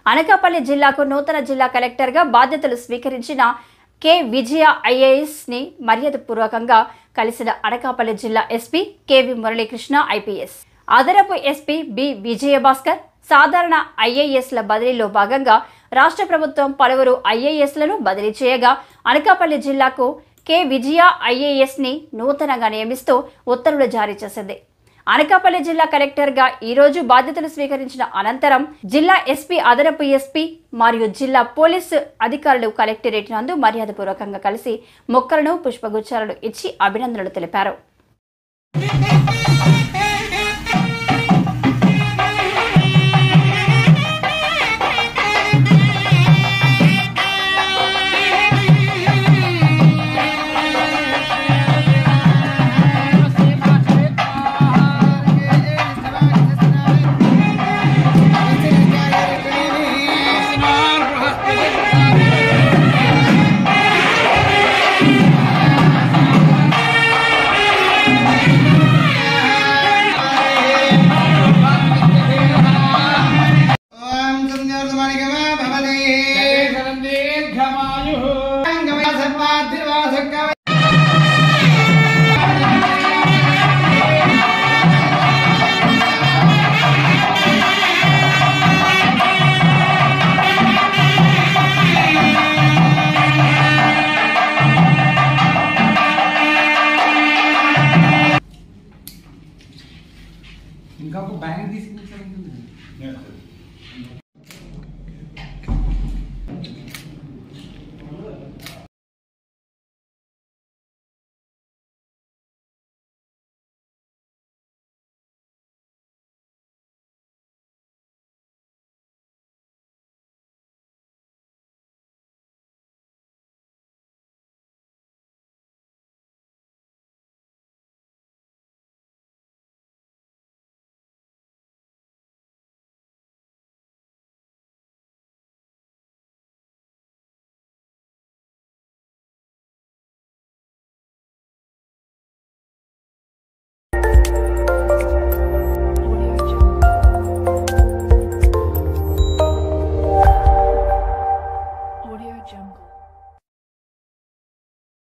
అనకాపల్లి జిల్లాకు నూతన జిల్లా కలెక్టర్గా బాధ్యతలు స్వీకరించిన కె విజయ ఐఏఎస్ ని మర్యాదపూర్వకంగా కలిసిన అనకాపల్లి జిల్లా ఎస్పీ కెవి మురళీకృష్ణ ఐపీఎస్ అదనపు ఎస్పీ బి విజయభాస్కర్ సాధారణ ఐఏఎస్ల బదిలీలో భాగంగా రాష్ట్ర ప్రభుత్వం పలువురు ఐఏఎస్లను బదిలీ చేయగా అనకాపల్లి జిల్లాకు కె విజయ ఐఏఎస్ ని నూతనంగా నియమిస్తూ ఉత్తర్వులు జారీ చేసింది అనకాపల్లి జిల్లా కలెక్టర్గా ఈ రోజు బాధ్యతలు స్వీకరించిన అనంతరం జిల్లా ఎస్పీ అదనపు ఎస్పీ మరియు జిల్లా పోలీసు అధికారులు కలెక్టరేట్ నందు మర్యాదపూర్వకంగా కలిసి మొక్కలను పుష్పగుచ్చాలను ఇచ్చి అభినందనలు తెలిపారు